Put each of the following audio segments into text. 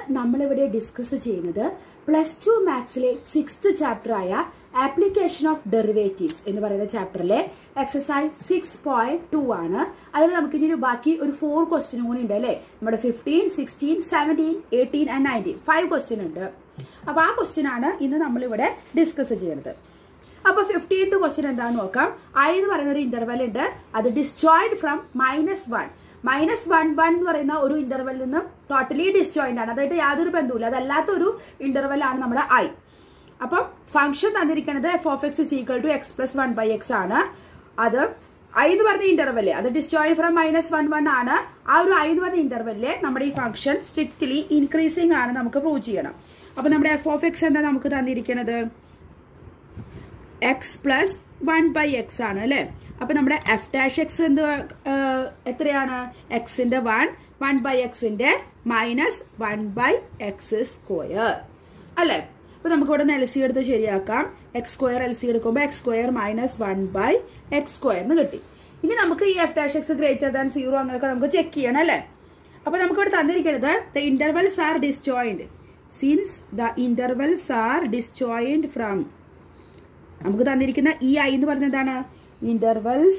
നമ്മളിവിടെ ഡിസ്കസ് ചെയ്യുന്നത് plus two മാത്സിലെ സിക്സ്ത് ചാപ്റ്റർ ആയ ആപ്ലിക്കേഷൻ ഓഫ് ഡെറിവേറ്റീവ്സ് എന്ന് പറയുന്ന ചാപ്റ്ററിലെ എക്സസൈസ് സിക്സ് പോയിന്റ് ടു ആണ് അതിൽ നമുക്ക് ഇനി ഒരു ബാക്കി ഒരു ഫോർ ക്വസ്റ്റ്യൻ കൂടി ഉണ്ട് അല്ലേ നമ്മുടെ fifteen sixteen seventeen eighteen and nineteen five question ഉണ്ട് അപ്പൊ ആ ക്വസ്റ്റ്യൻ ആണ് ഇന്ന് നമ്മളിവിടെ ഡിസ്കസ് ചെയ്യുന്നത് അപ്പൊ ഫിഫ്റ്റീൻത് ക്വസ്റ്റ്യൻ എന്താന്ന് നോക്കാം ഐ എന്ന് പറയുന്ന ഒരു ഇന്റർവെൽ ഉണ്ട് അത് disjoined from minus one minus one one എന്ന് പറയുന്ന ഒരു ഇന്റർവെൽ നിന്നും ടോട്ടലി ഡിസ്ജോയിന്റ് ആണ് അതായിട്ട് യാതൊരു ബന്ധവുമില്ല അതല്ലാത്ത ഒരു ഇന്റർവെൽ ആണ് നമ്മുടെ ഐ അപ്പം ഫംഗ്ഷൻ തന്നിരിക്കുന്നത് f of x is equal to x plus one by x ആണ് അത് ഐ എന്ന് പറഞ്ഞ ഇന്റർവെല് അത് disjoin from minus one one ആണ് ആ ഒരു ഐ എന്ന് പറഞ്ഞ ഇന്റർവെല്ലില് നമ്മുടെ ഈ ഫംഗ്ഷൻ സ്ട്രിക്റ്റ്ലി ഇൻക്രീസിംഗ് ആണ് നമുക്ക് പ്രൂവ് ചെയ്യണം അപ്പൊ നമ്മുടെ എഫ് ഓഫ് എക്സ് എന്താ നമുക്ക് തന്നിരിക്കുന്നത് x plus one by x ആണ് അല്ലെ അപ്പൊ നമ്മുടെ എഫ് ഡാഷ് എക്സ് എന്ത് എത്രയാണ് എക്സിന്റെ വൺ വൺ ബൈ എക്സിന്റെ minus one by x square അല്ലെ അപ്പൊ നമുക്ക് ഇവിടെ എൽ സി എടുത്ത് ശരിയാക്കാം എക്സ് സ്ക്വയർ എൽ സി എടുക്കുമ്പോൾ x square minus one by x square എന്ന് കിട്ടി ഇനി നമുക്ക് ഈ f dash x greater than zero അങ്ങനെയൊക്കെ നമുക്ക് ചെക്ക് ചെയ്യണം അല്ലെ അപ്പൊ നമുക്ക് ഇവിടെ തന്നിരിക്കുന്നത് the intervals are disjoint since the intervals are disjoint from നമുക്ക് തന്നിരിക്കുന്ന ഈ ഐ എന്ന് പറഞ്ഞ എന്താണ് intervals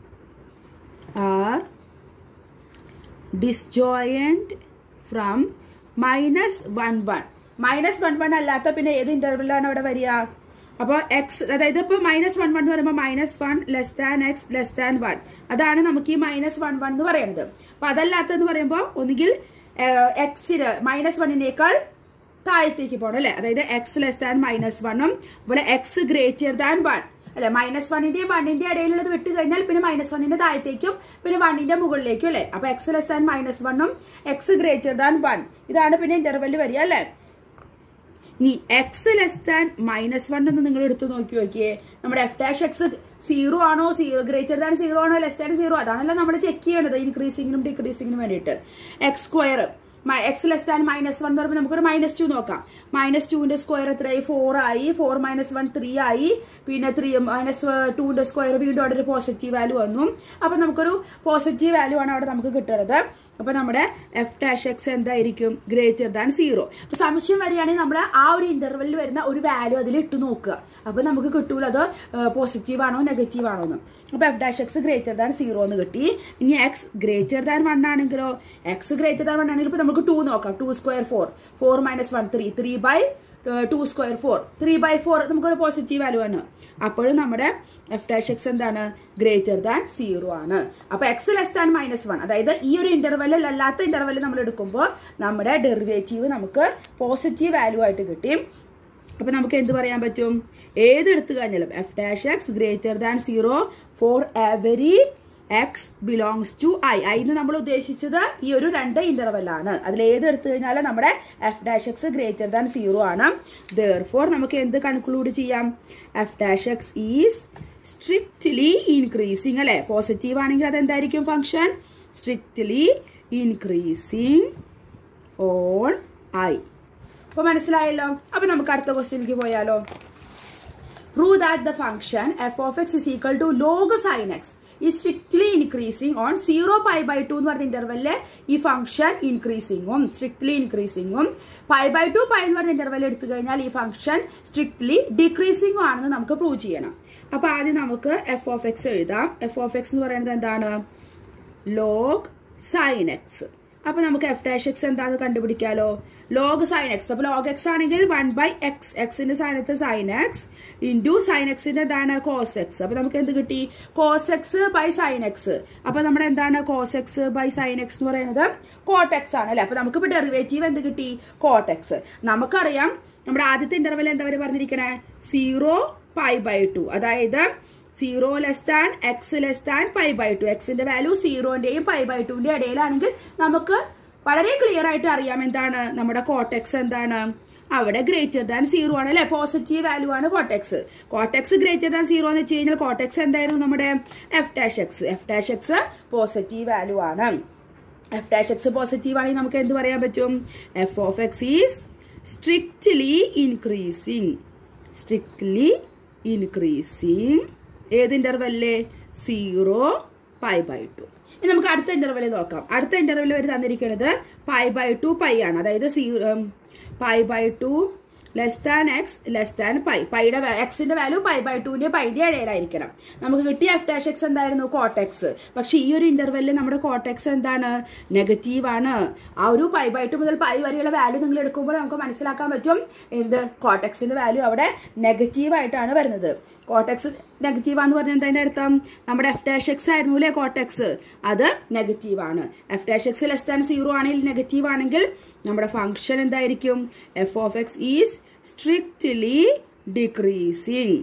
are disjoint from minus one one minus one one അല്ലാത്ത പിന്നെ ഏത് ഇന്റർവെല്ലാണ് അവിടെ വരിക അപ്പോൾ എക്സ് അതായത് ഇപ്പൊ മൈനസ് വൺ വൺ എന്ന് പറയുമ്പോൾ minus one less than x less than one അതാണ് നമുക്ക് ഈ മൈനസ് വൺ വൺ എന്ന് പറയുന്നത് അപ്പൊ അതല്ലാത്തെന്ന് പറയുമ്പോൾ ഒന്നുകിൽ എക്സിന് മൈനസ് വണ്ണിനേക്കാൾ താഴത്തേക്ക് പോകണം അല്ലെ അതായത് എക്സ് ലെസ് ദാൻ മൈനസ് വണ്ണും അതുപോലെ എക്സ് ഗ്രേറ്റർ ദാൻ വൺ അല്ലെ മൈനസ് വണ്ണിന്റെയും വണ്ണിന്റെ ഇടയിലുള്ളത് വിട്ട് കഴിഞ്ഞാൽ പിന്നെ മൈനസ് വണ്ണിന്റെ താഴത്തേക്കും പിന്നെ വണ്ണിന്റെ മുകളിലേക്കും അല്ലെ അപ്പൊ എക്സ് ലെസ് ദാൻ മൈനസ് വണ്ണും എക്സ് ഗ്രേറ്റർ ദാൻ വൺ ഇതാണ് പിന്നെ ഇന്റർവെല് വരിക അല്ലെ ഇനി x less than minus one എന്ന് നിങ്ങൾ എടുത്തു നോക്കി നോക്കിയേ നമ്മുടെ എഫ് ഡാഷ് എക്സ് സീറോ ആണോ സീറോ ഗ്രേറ്റർ ദാൻ സീറോ ആണോ ലെസ് ദാൻ സീറോ അതാണല്ലോ നമ്മൾ ചെക്ക് ചെയ്യേണ്ടത് ഇൻക്രീസിങ്ങിനും ഡിക്രീസിങ്ങിനും വേണ്ടിയിട്ട് x square x less than minus one എന്ന് പറയുമ്പോൾ നമുക്കൊരു മൈനസ് ടു നോക്കാം മൈനസ് ടുവിന്റെ സ്ക്വയർ എത്രയായി ഫോർ ആയി ഫോർ മൈനസ് വൺ ത്രീ ആയി പിന്നെ ത്രീ മൈനസ് ടുവിന്റെ സ്ക്വയർ വീണ്ടും അവിടെ ഒരു പോസിറ്റീവ് വാല്യൂ വന്നു അപ്പൊ നമുക്കൊരു പോസിറ്റീവ് വാല്യൂ ആണ് അവിടെ നമുക്ക് കിട്ടുന്നത് അപ്പൊ നമ്മുടെ എഫ് ഡാഷ് എക്സ് എന്തായിരിക്കും ഗ്രേറ്റർ ദാൻ സീറോ അപ്പൊ സംശയം വരികയാണെങ്കിൽ നമ്മൾ ആ ഒരു ഇന്റർവെല്ലിൽ വരുന്ന ഒരു വാല്യൂ അതിൽ ഇട്ട് നോക്കുക അപ്പൊ നമുക്ക് കിട്ടൂല അത് പോസിറ്റീവ് ആണോ നെഗറ്റീവ് ആണോ എന്ന് അപ്പൊ f dash x greater than zero എന്ന് കിട്ടി ഇനി എക്സ് ഗ്രേറ്റർ ദാൻ വൺ ആണെങ്കിലോ എക്സ് ഗ്രേറ്റർ ദാൻ വൺ ആണെങ്കിൽ ഇപ്പൊ നമുക്ക് ടു നോക്കാം two square four four minus one three three by two square four three by four നമുക്കൊരു പോസിറ്റീവ് വാല്യൂ ആണ് അപ്പോഴും നമ്മുടെ എഫ് ഡാഷ് എക്സ് എന്താണ് ഗ്രേറ്റർ ദാൻ സീറോ ആണ് അപ്പൊ x less than minus one അതായത് ഈ ഒരു ഇന്റർവെല്ലിൽ അല്ലാത്ത ഇന്റർവെല്ലിൽ നമ്മൾ എടുക്കുമ്പോൾ നമ്മുടെ ഡെറിവേറ്റീവ് നമുക്ക് പോസിറ്റീവ് വാല്യൂ ആയിട്ട് കിട്ടി അപ്പൊ നമുക്ക് എന്ത് പറയാൻ പറ്റും ഏത് എടുത്തു കഴിഞ്ഞാലും f dash x greater than zero for every x belongs to I I എന്ന് നമ്മൾ ഉദ്ദേശിച്ചത് ഈ ഒരു രണ്ട് ഇന്റർവെൽ ആണ് അതിൽ ഏത് എടുത്തു കഴിഞ്ഞാലും നമ്മുടെ f dash x greater than zero ആണ് ദർ ഫോർ നമുക്ക് എന്ത് കൺക്ലൂഡ് ചെയ്യാം f dash x is strictly increasing അല്ലെ പോസിറ്റീവ് ആണെങ്കിൽ അതെന്തായിരിക്കും function strictly increasing on I അപ്പൊ മനസ്സിലായല്ലോ അപ്പൊ നമുക്ക് അടുത്ത ക്വസ്റ്റ്യനിലേക്ക് പോയാലോ prove that the function f of x is equal to log sine x ഈ strictly increasing on zero pi by two എന്ന് പറഞ്ഞ ഇന്റർവെല്ലില് ഈ ഫംഗ്ഷൻ ഇൻക്രീസിങ്ങും സ്ട്രിക്ട്ലി ഇൻക്രീസിങ്ങും പൈ ബൈ ടു പൈ എന്ന് പറഞ്ഞ ഇന്റർവെൽ എടുത്തു കഴിഞ്ഞാൽ ഈ ഫംഗ്ഷൻ സ്ട്രിക്ട്ലി ഡിക്രീസിങ്ങും ആണെന്ന് നമുക്ക് പ്രൂവ് ചെയ്യണം അപ്പൊ ആദ്യം നമുക്ക് എഫ് ഓഫ് എക്സ് എഴുതാം എഫ് ഓഫ് എക്സ് എന്ന് പറയുന്നത് എന്താണ് ലോഗ് സൈൻ എക്സ് അപ്പൊ നമുക്ക് എഫ് ഡാഷ് എക്സ് എന്താന്ന് കണ്ടുപിടിക്കാലോ ലോഗ് സൈൻ എക്സ് അപ്പൊ ലോഗ് എക്സ് ആണെങ്കിൽ വൺ ബൈ എക്സ് എക്സിന്റെ സ്ഥാനത്ത് സൈൻ എക്സ് ഇൻറ്റു സൈൻ എക്സിന്റെ എന്താണ് കോസ് എക്സ് അപ്പൊ നമുക്ക് എന്ത് കിട്ടി cos x by sine x അപ്പൊ നമ്മുടെ എന്താണ് cos x by sine x എന്ന് പറയുന്നത് കോട്ട് എക്സ് ആണ് അല്ലെ അപ്പൊ നമുക്ക് ഇപ്പൊ ഡെറിവേറ്റീവ് എന്ത് കിട്ടി കോട്ട് എക്സ് നമുക്കറിയാം നമ്മുടെ ആദ്യത്തെ ഇന്റർവെൽ എന്താ പറയുക പറഞ്ഞിരിക്കണേ സീറോ പൈ ബൈ ടു അതായത് zero less than x less than pi by two എക്സിന്റെ വാല്യൂ സീറോന്റെയും പൈ ബൈ ടുവിന്റെ ഇടയിലാണെങ്കിൽ നമുക്ക് വളരെ ക്ലിയർ ആയിട്ട് അറിയാം എന്താണ് നമ്മുടെ കോട്ടെക്സ് എന്താണ് അവിടെ ഗ്രേറ്റർ ദാൻ സീറോ ആണ് അല്ലെ പോസിറ്റീവ് വാല്യൂ ആണ് cot x cot x greater than zero എന്ന് വെച്ച് കഴിഞ്ഞാൽ കോട്ടെക്സ് എന്തായിരുന്നു നമ്മുടെ f dash x f dash x positive value ആണ് എഫ് ഡാഷ് എക്സ് പോസിറ്റീവ് ആണെങ്കിൽ നമുക്ക് എന്ത് പറയാൻ പറ്റും f of x is strictly increasing strictly increasing ഏത് ഇന്റർവെല്ലേ സീറോ പൈ ബൈ ടു ഇനി നമുക്ക് അടുത്ത ഇന്റർവെൽ നോക്കാം അടുത്ത ഇന്റർവെൽ വരെ തന്നിരിക്കുന്നത് പൈ ബൈ ടു പൈ ആണ് അതായത് സീ pi by two less than x less than pi പൈയുടെ എക്സിന്റെ വാല്യൂ പൈ ബൈ ടുവിന്റെ പൈന്റെ ഇടയിലായിരിക്കണം നമുക്ക് കിട്ടിയ എഫ് ഡാഷ് എക്സ് എന്തായിരുന്നു കോട്ടെക്സ് പക്ഷെ ഈ ഒരു ഇന്റർവെല്ലിൽ നമ്മുടെ കോട്ടെക്സ് എന്താണ് നെഗറ്റീവ് ആണ് ആ ഒരു പൈ ബൈ ടു മുതൽ പൈ വരെയുള്ള വാല്യൂ നിങ്ങൾ എടുക്കുമ്പോൾ നമുക്ക് മനസ്സിലാക്കാൻ പറ്റും എന്ത് കോട്ടെക്സിന്റെ വാല്യൂ അവിടെ നെഗറ്റീവ് ആയിട്ടാണ് വരുന്നത് കോട്ടെക്സ് നെഗറ്റീവ് ആണെന്ന് പറഞ്ഞാൽ എന്താ അർത്ഥം നമ്മുടെ എഫ് ഡാഷ് എക്സ് ആയിരുന്നു അല്ലേ കോട്ടെക്സ് അത് നെഗറ്റീവ് ആണ് f dash x less than zero ആണെങ്കിൽ നെഗറ്റീവ് ആണെങ്കിൽ നമ്മുടെ ഫംഗ്ഷൻ എന്തായിരിക്കും f of x is strictly decreasing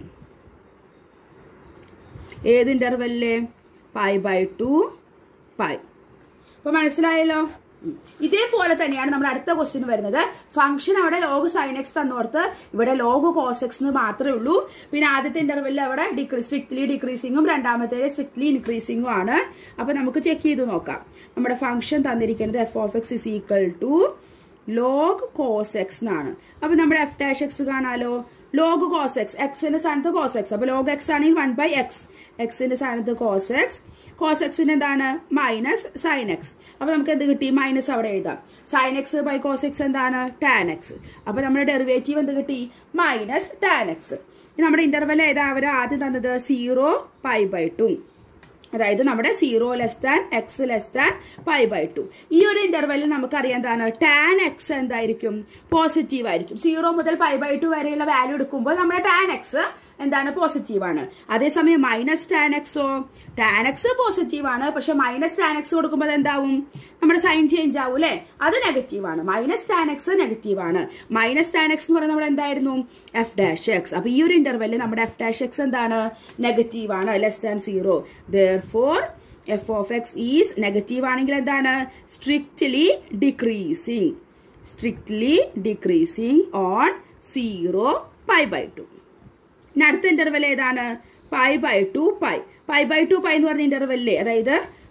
ഏത് interval pi by two pi അപ്പൊ മനസ്സിലായല്ലോ ഉം. ഇതേപോലെ തന്നെയാണ് നമ്മുടെ അടുത്ത ക്വസ്റ്റ്യൻ വരുന്നത് ഫംഗ്ഷൻ അവിടെ ലോഗ് സൈൻ എക്സ് തന്നോർത്ത് ഇവിടെ ലോഗ് കോസ് എക്സ് എന്ന് മാത്രമേ ഉള്ളൂ പിന്നെ ആദ്യത്തെ ഇന്റർവെല്ലിൽ അവിടെ ഡിക്രീ സ്ട്രിക്ട്ലി ഡിക്രീസിങ്ങും രണ്ടാമത്തേത് സ്ട്രിക്ട്ലി ഇൻക്രീസിങ്ങും ആണ് അപ്പൊ നമുക്ക് ചെക്ക് ചെയ്ത് നോക്കാം നമ്മുടെ ഫംഗ്ഷൻ തന്നിരിക്കുന്നത് f of x is equal to log cos x എന്നാണ് അപ്പൊ നമ്മുടെ എഫ് ഡാഷ് എക്സ് കാണാലോ ലോഗ് കോസ് എക്സ് എക്സിന്റെ സ്ഥാനത്ത് കോസ് എക്സ് അപ്പൊ ലോഗ് എക്സ് ആണെങ്കിൽ വൺ ബൈ എക്സ് എക്സിന്റെ സ്ഥാനത്ത് കോസ് എക്സ് കോസ് എക്സിന് എന്താണ് മൈനസ് സൈൻ എക്സ് അപ്പൊ നമുക്ക് എന്ത് കിട്ടി മൈനസ് അവിടെ എഴുതാം sine x by cos x എന്താണ് ടാൻ എക്സ് അപ്പൊ നമ്മുടെ ഡെറിവേറ്റീവ് എന്ത് കിട്ടി മൈനസ് ടാൻ എക്സ് നമ്മുടെ ഇന്റർവെൽ ഏതാ അവർ ആദ്യം തന്നത് സീറോ പൈ ബൈ ടു അതായത് നമ്മുടെ zero less than x less than pi by two ഈ ഒരു ഇന്റർവെല്ലിൽ നമുക്കറിയാം എന്താണ് ടാൻ എക്സ് എന്തായിരിക്കും പോസിറ്റീവ് ആയിരിക്കും സീറോ മുതൽ പൈ ബൈ ടു വരെയുള്ള വാല്യൂ എടുക്കുമ്പോൾ നമ്മുടെ ടാൻ എക്സ് എന്താണ് പോസിറ്റീവ് ആണ് അതേസമയം മൈനസ് ടാൻ എക്സോ ടാൻ എക്സ് പോസിറ്റീവ് ആണ് പക്ഷെ മൈനസ് ടാൻ എക്സ് കൊടുക്കുമ്പോൾ എന്താവും നമ്മുടെ സൈൻ ചേഞ്ച് ആവും അല്ലെ അത് നെഗറ്റീവ് ആണ് മൈനസ് ടാൻ എക്സ് നെഗറ്റീവ് ആണ് മൈനസ് ടാൻ എക്സ് എന്ന് പറയുന്നത് നമ്മുടെ എന്തായിരുന്നു എഫ് ഡാഷ് എക്സ് അപ്പൊ ഈ ഒരു ഇന്റർവെല്ലിൽ നമ്മുടെ എഫ് ഡാഷ് എക്സ് എന്താണ് നെഗറ്റീവ് ആണ് less than zero therefore f of x is negative ആണെങ്കിൽ എന്താണ് strictly decreasing strictly decreasing on zero pi by two ഇനി അടുത്ത ഇന്റർവെൽ ഏതാണ് pi by two pi pi by two pi എന്ന് പറഞ്ഞ ഇന്റർവെല്ലേ അതായത്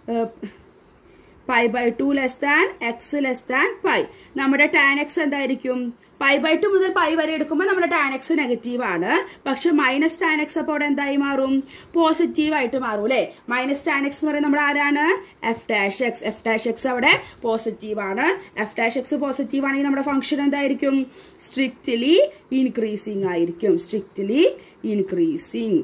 pi by two less than x less than pi നമ്മുടെ ടാൻ എക്സ് എന്തായിരിക്കും പൈ ബൈ ടു മുതൽ പൈ വരെ എടുക്കുമ്പോൾ നമ്മുടെ ടാൻ എക്സ് നെഗറ്റീവ് ആണ് പക്ഷെ മൈനസ് ടാൻ എക്സ് അപ്പോൾ അവിടെ എന്തായി മാറും പോസിറ്റീവ് ആയിട്ട് മാറും അല്ലെ മൈനസ് ടാൻ എക്സ് എന്ന് പറയുന്നത് നമ്മുടെ ആരാണ് f dash x f dash x അവിടെ പോസിറ്റീവ് ആണ് എഫ് ഡാഷ് എക്സ് പോസിറ്റീവ് ആണെങ്കിൽ നമ്മുടെ ഫംഗ്ഷൻ എന്തായിരിക്കും സ്ട്രിക്റ്റ്ലി ഇൻക്രീസിങ് ആയിരിക്കും strictly increasing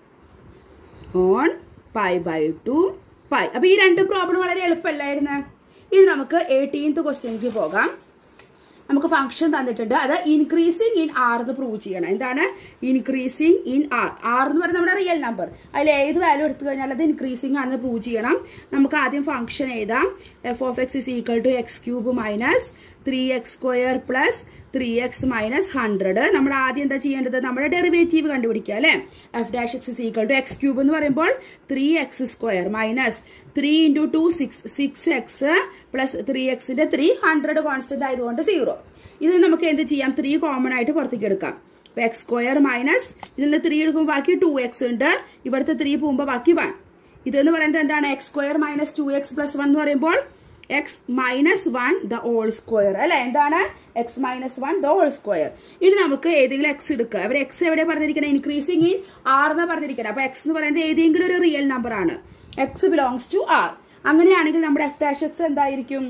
on pi by two pi അപ്പൊ ഈ രണ്ട് പ്രോബ്ലം വളരെ എളുപ്പമല്ലായിരുന്നു ഇനി നമുക്ക് എയ്റ്റീൻത്ത് ക്വസ്റ്റ്യനിലേക്ക് പോകാം നമുക്ക് ഫംഗ്ഷൻ തന്നിട്ടുണ്ട് അത് ഇൻക്രീസിങ് ഇൻ ആർ എന്ന് പ്രൂവ് ചെയ്യണം എന്താണ് ഇൻക്രീസിങ് ഇൻ ആർ ആർ എന്ന് പറയുന്നത് നമ്മുടെ റിയൽ നമ്പർ അതിൽ ഏത് വാല്യൂ എടുത്തു കഴിഞ്ഞാൽ അത് ഇൻക്രീസിങ് ആണെന്ന് പ്രൂവ് ചെയ്യണം നമുക്ക് ആദ്യം ഫംഗ്ഷൻ എഴുതാം f of x is equal to x cube minus three x square plus three x minus hundred നമ്മൾ ആദ്യം എന്താ ചെയ്യേണ്ടത് നമ്മുടെ ഡെറിവേറ്റീവ് കണ്ടുപിടിക്കുക അല്ലെ f dash x is equal to x cube എന്ന് പറയുമ്പോൾ three x square minus three into two six six x plus three എക്സിന്റെ ത്രീ ഹൺഡ്രഡ് കോൺസ്റ്റന്റ് ആയതുകൊണ്ട് സീറോ ഇത് നമുക്ക് എന്ത് ചെയ്യാം ത്രീ കോമൺ ആയിട്ട് പുറത്തേക്ക് എടുക്കാം ഇപ്പൊ എക്സ് സ്ക്വയർ മൈനസ് ഇതിൽ നിന്ന് ത്രീ എടുക്കുമ്പോൾ ബാക്കി ടു എക്സ് ഉണ്ട് ഇവിടുത്തെ ത്രീ പോകുമ്പോൾ ബാക്കി വൺ ഇതെന്ന് പറയുന്നത് എന്താണ് x square minus two x plus one എന്ന് പറയുമ്പോൾ x minus one the whole square അല്ലെ എന്താണ് x minus one the whole square ഇനി നമുക്ക് ഏതെങ്കിലും എക്സ് എടുക്കുക അവർ എക്സ് എവിടെ പറഞ്ഞിരിക്കുന്നത് ഇൻക്രീസിങ് ഇൻ ആർ എന്ന് പറഞ്ഞിരിക്കുന്നത് അപ്പൊ എക്സ് എന്ന് പറയുന്നത് ഏതെങ്കിലും ഒരു റിയൽ നമ്പർ ആണ് എക്സ് ബിലോങ്സ് ടു ആർ അങ്ങനെയാണെങ്കിൽ നമ്മുടെ എഫ് ഡാഷ് എക്സ് എന്തായിരിക്കും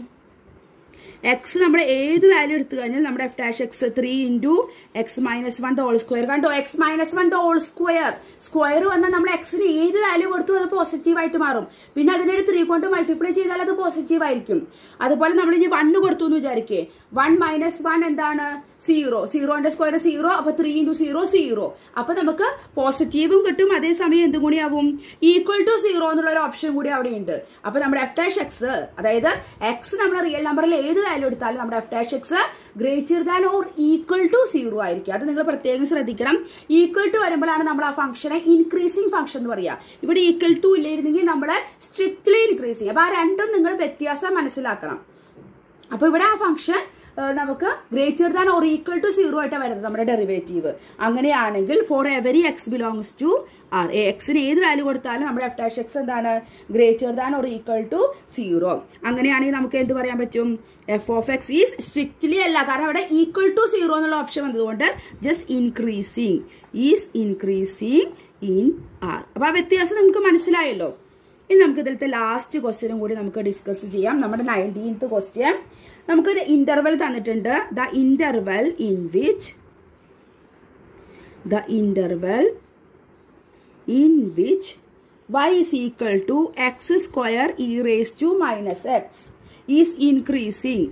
എക്സ് നമ്മൾ ഏത് വാല്യൂ എടുത്തു കഴിഞ്ഞാൽ നമ്മുടെ f dash x three into x minus one whole square കണ്ടോ x minus one whole square square വന്നാൽ നമ്മൾ എക്സിന് ഏത് വാല്യൂ കൊടുത്തു അത് പോസിറ്റീവ് ആയിട്ട് മാറും പിന്നെ അതിനെ ഒരു ത്രീ കൊണ്ട് മൾട്ടിപ്ലൈ ചെയ്താൽ അത് പോസിറ്റീവ് ആയിരിക്കും അതുപോലെ നമ്മൾ ഇനി വണ്ണ് കൊടുത്തു എന്ന് വിചാരിക്കേ വൺ മൈനസ് വൺ എന്താണ് സീറോ സീറോന്റെ സ്ക്വയർ സീറോ അപ്പൊ ത്രീ ഇൻറ്റു സീറോ സീറോ അപ്പൊ നമുക്ക് പോസിറ്റീവും കിട്ടും അതേസമയം എന്തും കൂടി ആവും ഈക്വൽ ടു സീറോ എന്നുള്ള ഒരു ഓപ്ഷൻ കൂടി അവിടെ ഉണ്ട് അപ്പൊ നമ്മുടെ എഫ് ഡാഷ് എക്സ് അതായത് എക്സ് നമ്മുടെ റിയൽ നമ്പറിൽ ഏത് വാല്യൂ എടുത്താലും നമ്മുടെ f dash x greater than or equal to zero ആയിരിക്കും അത് നിങ്ങൾ പ്രത്യേകം ശ്രദ്ധിക്കണം ഈക്വൽ ടു വരുമ്പോഴാണ് നമ്മൾ ആ ഫംഗ്ഷനെ ഇൻക്രീസിങ് ഫംഗ്ഷൻ എന്ന് പറയുക ഇവിടെ ഈക്വൽ ടു ഇല്ലായിരുന്നെങ്കിൽ നമ്മൾ സ്ട്രിക്ട്ലി ഇൻക്രീസിങ് അപ്പൊ ആ രണ്ടും നിങ്ങൾ വ്യത്യാസം മനസ്സിലാക്കണം അപ്പൊ ഇവിടെ ആ ഫംഗ്ഷൻ നമുക്ക് greater than or equal to zero ആയിട്ട് വരുന്നത് നമ്മുടെ ഡെറിവേറ്റീവ് അങ്ങനെയാണെങ്കിൽ for every x belongs to R എക്സിന് ഏത് വാല്യൂ കൊടുത്താലും നമ്മുടെ എഫ് ഡാഷ് എക്സ് എന്താണ് greater than or equal to zero അങ്ങനെയാണെങ്കിൽ നമുക്ക് എന്ത് പറയാൻ പറ്റും f of x is strictly അല്ല കാരണം അവിടെ ഈക്വൽ ടു സീറോ എന്നുള്ള ഓപ്ഷൻ വന്നതുകൊണ്ട് just increasing is increasing in R അപ്പൊ ആ വ്യത്യാസം നിങ്ങൾക്ക് മനസ്സിലായല്ലോ ഇനി നമുക്ക് ഇതിലത്തെ ലാസ്റ്റ് ക്വസ്റ്റ്യനും കൂടി നമുക്ക് ഡിസ്കസ് ചെയ്യാം നമ്മുടെ നയൻറ്റീൻത്ത് ക്വസ്റ്റ്യൻ നമുക്കൊരു ഇന്റർവെൽ തന്നിട്ടുണ്ട് the interval in which the interval in which y is equal to x square e raised to minus x is increasing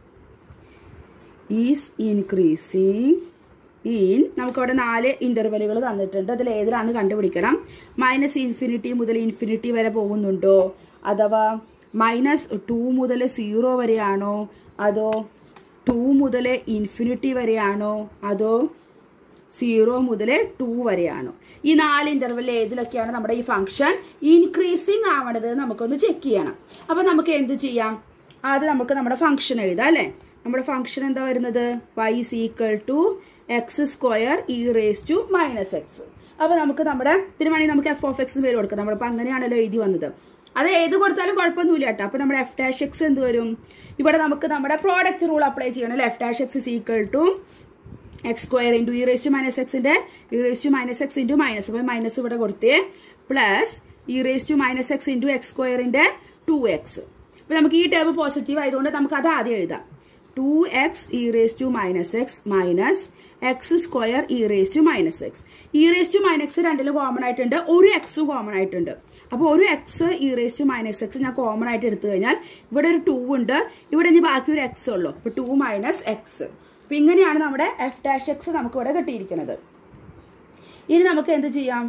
is increasing in നമുക്കവിടെ നാല് ഇന്റർവെലുകൾ തന്നിട്ടുണ്ട് അതിൽ ഏതിലാണ് കണ്ടുപിടിക്കണം മൈനസ് ഇൻഫിനിറ്റി മുതൽ ഇൻഫിനിറ്റി വരെ പോകുന്നുണ്ടോ അഥവാ മൈനസ് ടു മുതൽ സീറോ വരെയാണോ അതോ ടു മുതൽ ഇൻഫിനിറ്റി വരെയാണോ അതോ സീറോ മുതൽ ടു വരെയാണോ ഈ നാല് ഇന്റർവെൽ ഏതിലൊക്കെയാണ് നമ്മുടെ ഈ ഫംഗ്ഷൻ ഇൻക്രീസിങ് ആവണത് നമുക്കൊന്ന് ചെക്ക് ചെയ്യണം അപ്പൊ നമുക്ക് എന്ത് ചെയ്യാം ആദ്യം നമുക്ക് നമ്മുടെ ഫംഗ്ഷൻ എഴുതാം അല്ലെ നമ്മുടെ ഫംഗ്ഷൻ എന്താ വരുന്നത് y is equal to x square e raise to minus x അപ്പൊ നമുക്ക് നമ്മുടെ ഇതിന് വേണമെങ്കിൽ നമുക്ക് എഫ് ഓഫ് എക്സ് പേര് കൊടുക്കാം നമ്മളിപ്പോ അങ്ങനെയാണല്ലോ എഴുതി വന്നത് അത് ഏത് കൊടുത്താലും കുഴപ്പമൊന്നുമില്ല കേട്ടോ അപ്പൊ നമ്മുടെ എഫ് ഡാഷ് എക്സ് എന്ത് വരും ഇവിടെ നമുക്ക് നമ്മുടെ പ്രോഡക്റ്റ് റൂൾ അപ്ലൈ ചെയ്യണം അല്ലെ f dash x is equal to x square into e raise to minus എക്സിന്റെ e raise to minus x into minus അപ്പോൾ മൈനസ് ഇവിടെ കൊടുത്തേ plus e raise to minus x into x സ്ക്വയറിന്റെ two x അപ്പോൾ നമുക്ക് ഈ table positive ആയതുകൊണ്ട് നമുക്ക് അത് ആദ്യം എഴുതാം two x e raise to minus x minus x square e raise to minus x e raise to minus രണ്ടിലും കോമൺ ആയിട്ടുണ്ട് ഒരു എക്സും കോമൺ ആയിട്ടുണ്ട് അപ്പോൾ ഒരു x e raise to minus x ഞാൻ കോമൺ ആയിട്ട് എടുത്തു കഴിഞ്ഞാൽ ഇവിടെ ഒരു ടു ഉണ്ട് ഇവിടെ ഇനി ബാക്കി ഒരു എക്സ് ഉള്ളൂ അപ്പോൾ ടു മൈനസ് എക്സ് അപ്പൊ ഇങ്ങനെയാണ് നമ്മുടെ എഫ് ഡാഷ് എക്സ് നമുക്ക് ഇവിടെ കിട്ടിയിരിക്കുന്നത് ഇനി നമുക്ക് എന്ത് ചെയ്യാം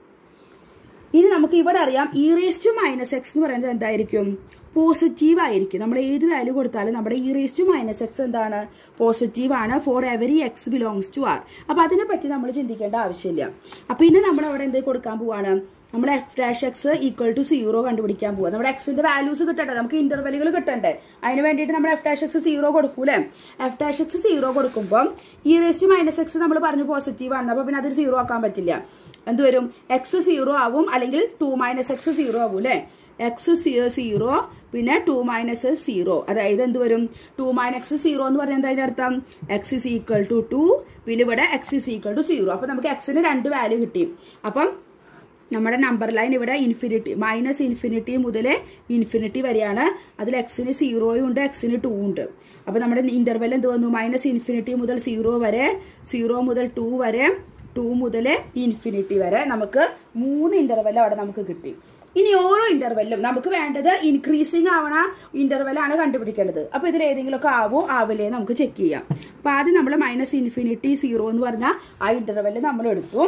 ഇനി നമുക്ക് ഇവിടെ അറിയാം e raise to minus x എന്ന് പറയുന്നത് എന്തായിരിക്കും പോസിറ്റീവ് ആയിരിക്കും നമ്മൾ ഏത് വാല്യൂ കൊടുത്താലും നമ്മുടെ e raise to minus x എന്താണ് പോസിറ്റീവ് ആണ് for every x belongs to R അപ്പൊ അതിനെ പറ്റി നമ്മൾ ചിന്തിക്കേണ്ട ആവശ്യമില്ല അപ്പൊ ഇനി നമ്മൾ അവിടെ എന്ത് കൊടുക്കാൻ പോവാണ് നമ്മൾ f dash x equal to zero കണ്ടുപിടിക്കാൻ പോവാ നമ്മുടെ എക്സിന്റെ വാല്യൂസ് കിട്ടട്ടെ നമുക്ക് ഇന്റർവെലുകൾ കിട്ടണ്ടേ അതിന് വേണ്ടിയിട്ട് നമ്മൾ എഫ് ഡാഷ് എക്സ് സീറോ കൊടുക്കൂലേ എഫ് ഡാഷ് എക്സ് സീറോ കൊടുക്കുമ്പോൾ e raise to minus X നമ്മൾ പറഞ്ഞു പോസിറ്റീവ് ആണ് അപ്പൊ പിന്നെ അതിൽ സീറോ ആക്കാൻ പറ്റില്ല എന്ത് വരും എക്സ് സീറോ ആവും അല്ലെങ്കിൽ ടു മൈനസ് എക്സ് സീറോ ആവും അല്ലെ എക്സ് സീറോ പിന്നെ ടു മൈനസ് സീറോ അതായത് എന്ത് വരും ടു മൈനസ് സീറോ എന്ന് പറഞ്ഞാൽ എന്താ അതിന്റെ അർത്ഥം x is equal to two പിന്നെ ഇവിടെ x is equal to zero അപ്പൊ നമുക്ക് എക്സിന് രണ്ട് വാല്യൂ കിട്ടി അപ്പം നമ്മുടെ നമ്പർ ലൈൻ ഇവിടെ ഇൻഫിനിറ്റി മൈനസ് ഇൻഫിനിറ്റി മുതൽ ഇൻഫിനിറ്റി വരെയാണ് അതിൽ എക്സിന് സീറോയും ഉണ്ട് എക്സിന് ടു ഉണ്ട് അപ്പൊ നമ്മുടെ ഇന്റർവെൽ എന്ത് വന്നു മൈനസ് ഇൻഫിനിറ്റി മുതൽ സീറോ വരെ സീറോ മുതൽ ടു വരെ ടു മുതൽ ഇൻഫിനിറ്റി വരെ നമുക്ക് മൂന്ന് ഇന്റർവെൽ അവിടെ നമുക്ക് കിട്ടി ഇനി ഓരോ ഇന്റർവെല്ലും നമുക്ക് വേണ്ടത് ഇൻക്രീസിങ് ആവണ ഇന്റർവെൽ ആണ് കണ്ടുപിടിക്കേണ്ടത് അപ്പൊ ഇതിൽ ഏതെങ്കിലും ഒക്കെ ആവോ ആവില്ലേ നമുക്ക് ചെക്ക് ചെയ്യാം അപ്പൊ ആദ്യം നമ്മൾ മൈനസ് ഇൻഫിനിറ്റി സീറോ എന്ന് പറഞ്ഞ ആ ഇന്റർവെൽ നമ്മൾ എടുത്തു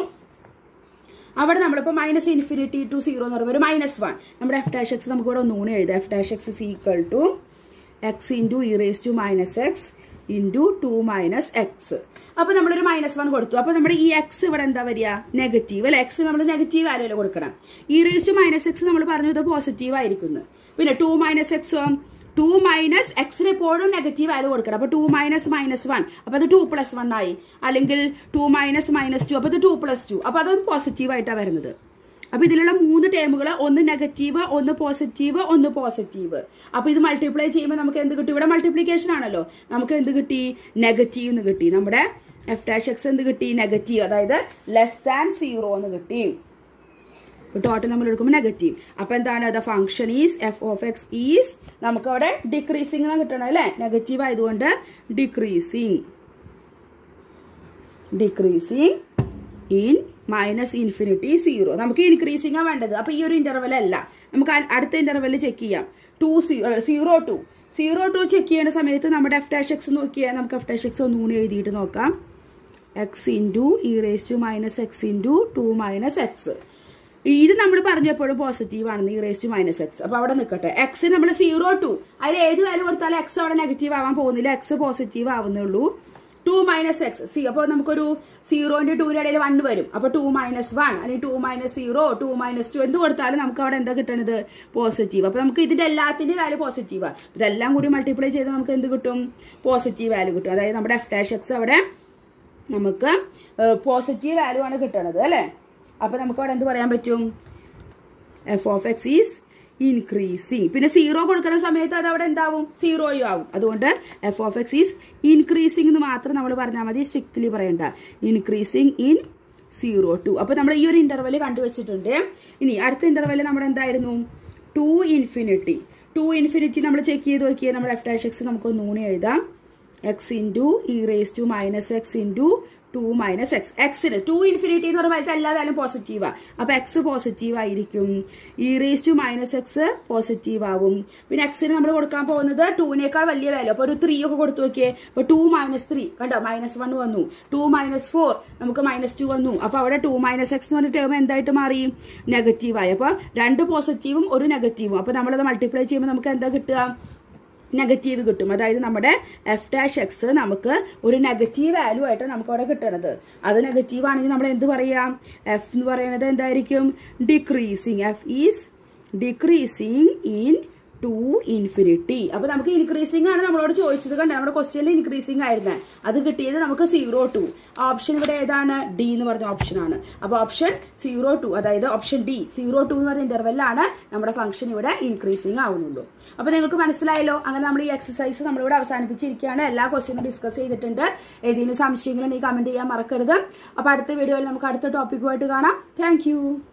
അവിടെ നമ്മളിപ്പോൾ മൈനസ് ഇൻഫിനിറ്റി ടു സീറോ എന്ന് പറയുമ്പോൾ ഒരു മൈനസ് വൺ നമ്മുടെ എഫ് ഡാഷ് എക്സ് നമുക്ക് ഇവിടെ ഒന്നുകൂടി എഴുതാം f dash x is equal to x into e raise to minus x into two minus x അപ്പൊ നമ്മളൊരു മൈനസ് വൺ കൊടുത്തു അപ്പൊ നമ്മുടെ ഈ എക്സ് ഇവിടെ എന്താ വരിക നെഗറ്റീവ് അല്ലെ എക്സ് നമ്മൾ നെഗറ്റീവ് വാല്യൂ കൊടുക്കണം ഈ റേസ് ടു മൈനസ് എക്സ് നമ്മൾ പറഞ്ഞു ഇത് പോസിറ്റീവ് ആയിരിക്കുന്നു പിന്നെ ടു മൈനസ് എക്സോ ടു മൈനസ് എക്സിന് എപ്പോഴും നെഗറ്റീവ് വാല്യൂ കൊടുക്കണം അപ്പൊ ടു മൈനസ് മൈനസ് വൺ അപ്പൊ അത് ടു പ്ലസ് വൺ ആയി അല്ലെങ്കിൽ ടു മൈനസ് മൈനസ് ടു അപ്പൊ ഇത് ടു പ്ലസ് ടു അപ്പൊ അതും പോസിറ്റീവ് ആയിട്ടാണ് വരുന്നത് അപ്പൊ ഇതിലുള്ള മൂന്ന് ടേമുകൾ ഒന്ന് നെഗറ്റീവ് ഒന്ന് പോസിറ്റീവ് ഒന്ന് പോസിറ്റീവ് അപ്പൊ ഇത് മൾട്ടിപ്ലൈ ചെയ്യുമ്പോൾ നമുക്ക് എന്ത് കിട്ടി ഇവിടെ മൾട്ടിപ്ലിക്കേഷൻ ആണല്ലോ നമുക്ക് എന്ത് കിട്ടി നെഗറ്റീവ് എന്ന് കിട്ടി നമ്മുടെ എഫ് ഡാഷ് എക്സ് എന്ത് കിട്ടി നെഗറ്റീവ് അതായത് ലെസ് ദാൻ സീറോ എന്ന് കിട്ടി ടോട്ടൽ നമ്മൾ എടുക്കുമ്പോൾ നെഗറ്റീവ് അപ്പൊ എന്താണ് the function is f of x is നമുക്ക് അവിടെ ഡിക്രീസിങ് എന്ന് കിട്ടണം അല്ലെ നെഗറ്റീവ് ആയതുകൊണ്ട് decreasing decreasing in minus infinity zero നമുക്ക് ഇൻക്രീസിംഗ് ആ വേണ്ടത് അപ്പൊ ഈ ഒരു ഇന്റർവെൽ അല്ല നമുക്ക് അടുത്ത ഇന്റർവെൽ ചെക്ക് ചെയ്യാം two zero to zero two check ചെയ്യുന്ന സമയത്ത് നമ്മുടെ എഫ് ഡാഷ് എക്സ് നോക്കിയാൽ നമുക്ക് എഫ് ഡാഷ് എക്സ് ഒന്നുകൂടി എഴുതിയിട്ട് നോക്കാം x into e raise to minus x into two minus x ഇത് നമ്മൾ പറഞ്ഞപ്പോഴും പോസിറ്റീവ് ആണെന്ന് ഈ റേസ് ടു മൈനസ് എക്സ് അപ്പൊ അവിടെ നിൽക്കട്ടെ എക്സ് നമ്മൾ സീറോ ടു അതിൽ ഏത് വാല്യൂ കൊടുത്താലും എക്സ് അവിടെ നെഗറ്റീവ് ആവാൻ പോകുന്നില്ല എക്സ് പോസിറ്റീവ് ആവുന്നുള്ളൂ ടു മൈനസ് എക്സ് സി അപ്പോൾ നമുക്കൊരു സീറോന്റെ ടൂവിന്റെ ഇടയിൽ വൺ വരും അപ്പൊ ടു മൈനസ് വൺ അല്ലെങ്കിൽ two minus zero two minus two എന്ത് കൊടുത്താലും നമുക്ക് അവിടെ എന്താ കിട്ടുന്നത് പോസിറ്റീവ് അപ്പൊ നമുക്ക് ഇതിന്റെ എല്ലാത്തിന്റെ വാല്യൂ പോസിറ്റീവാണ് ഇതെല്ലാം കൂടി മൾട്ടിപ്ലൈ ചെയ്ത് നമുക്ക് എന്ത് കിട്ടും പോസിറ്റീവ് വാല്യൂ കിട്ടും അതായത് നമ്മുടെ എഫ് ഡാഷ് എക്സ് അവിടെ നമുക്ക് പോസിറ്റീവ് വാല്യൂ ആണ് കിട്ടുന്നത് അല്ലെ അപ്പൊ നമുക്ക് അവിടെ എന്ത് പറയാൻ പറ്റും f of x is increasing പിന്നെ സീറോ കൊടുക്കുന്ന സമയത്ത് അത് അവിടെ എന്താവും സീറോയും ആവും അതുകൊണ്ട് f of x is increasing എന്ന് മാത്രം നമ്മൾ പറഞ്ഞാൽ മതി സ്ട്രിക്ട്ലി പറയണ്ട ഇൻക്രീസിംഗ് ഇൻ സീറോ ടു അപ്പൊ നമ്മൾ ഈ ഒരു ഇന്റർവെല് കണ്ടുവച്ചിട്ടുണ്ട് ഇനി അടുത്ത ഇന്റർവെല് നമ്മുടെ എന്തായിരുന്നു ടു ഇൻഫിനിറ്റി ടു ഇൻഫിനിറ്റി നമ്മൾ ചെക്ക് ചെയ്ത് നോക്കിയാൽ നമ്മുടെ എഫ് ഡാഷ് എക്സ് നമുക്ക് ഒന്നുകൂടി എഴുതാം x into e raise to minus x into two minus x എക്സിന് ടു ഇൻഫിനിറ്റി എന്ന് പറയുമ്പോൾ എല്ലാ വാല്യൂ പോസിറ്റീവാ അപ്പൊ എക്സ് പോസിറ്റീവ് ആയിരിക്കും e raise to minus x positive ആവും പിന്നെ എക്സിന് നമ്മൾ കൊടുക്കാൻ പോകുന്നത് ടൂനേക്കാൾ വലിയ വാല്യൂ അപ്പൊ ഒരു ത്രീ ഒക്കെ കൊടുത്തു നോക്കിയേ അപ്പൊ ടു മൈനസ് ത്രീ കണ്ടോ മൈനസ് വൺ വന്നു ടു മൈനസ് ഫോർ നമുക്ക് മൈനസ് ടു വന്നു അപ്പൊ അവിടെ ടു മൈനസ് എക്സ് എന്ന് പറഞ്ഞ ടേം എന്തായിട്ട് മാറി നെഗറ്റീവായി അപ്പൊ രണ്ട് പോസിറ്റീവും ഒരു നെഗറ്റീവും അപ്പൊ നമ്മളത് മൾട്ടിപ്ലൈ ചെയ്യുമ്പോൾ നമുക്ക് എന്താ കിട്ടുക നെഗറ്റീവ് കിട്ടും അതായത് നമ്മുടെ എഫ് ഡാഷ് എക്സ് നമുക്ക് ഒരു നെഗറ്റീവ് വാല്യൂ ആയിട്ട് നമുക്ക് അവിടെ കിട്ടണത് അത് നെഗറ്റീവ് ആണെങ്കിൽ നമ്മൾ എന്ത് പറയാം എഫ് എന്ന് പറയുന്നത് എന്തായിരിക്കും decreasing f is decreasing in two infinity അപ്പൊ നമുക്ക് ഇൻക്രീസിംഗ് ആണ് നമ്മളോട് ചോദിച്ചത് കണ്ടേ നമ്മുടെ ക്വസ്റ്റ്യനിൽ ഇൻക്രീസിംഗ് ആയിരുന്നേ അത് കിട്ടിയത് നമുക്ക് സീറോ ടു ഓപ്ഷൻ ഇവിടെ ഏതാണ് ഡി എന്ന് പറഞ്ഞ ഓപ്ഷൻ ആണ് അപ്പൊ ഓപ്ഷൻ സീറോ ടു അതായത് ഓപ്ഷൻ ഡി സീറോ ടു എന്ന് പറഞ്ഞ ഇന്റർവെല്ലാണ് നമ്മുടെ ഫംഗ്ഷൻ ഇവിടെ ഇൻക്രീസിംഗ് ആവുന്നുള്ളൂ അപ്പൊ നിങ്ങൾക്ക് മനസ്സിലായല്ലോ അങ്ങനെ നമ്മൾ ഈ എക്സസൈസ് നമ്മളിവിടെ അവസാനിപ്പിച്ചിരിക്കുകയാണ് എല്ലാ ക്വസ്റ്റ്യനും ഡിസ്കസ് ചെയ്തിട്ടുണ്ട് ഏതെങ്കിലും സംശയങ്ങളുണ്ടെങ്കിൽ കമന്റ് ചെയ്യാൻ മറക്കരുത് അപ്പൊ അടുത്ത വീഡിയോയിൽ നമുക്ക് അടുത്ത ടോപ്പിക്കുമായിട്ട് കാണാം താങ്ക്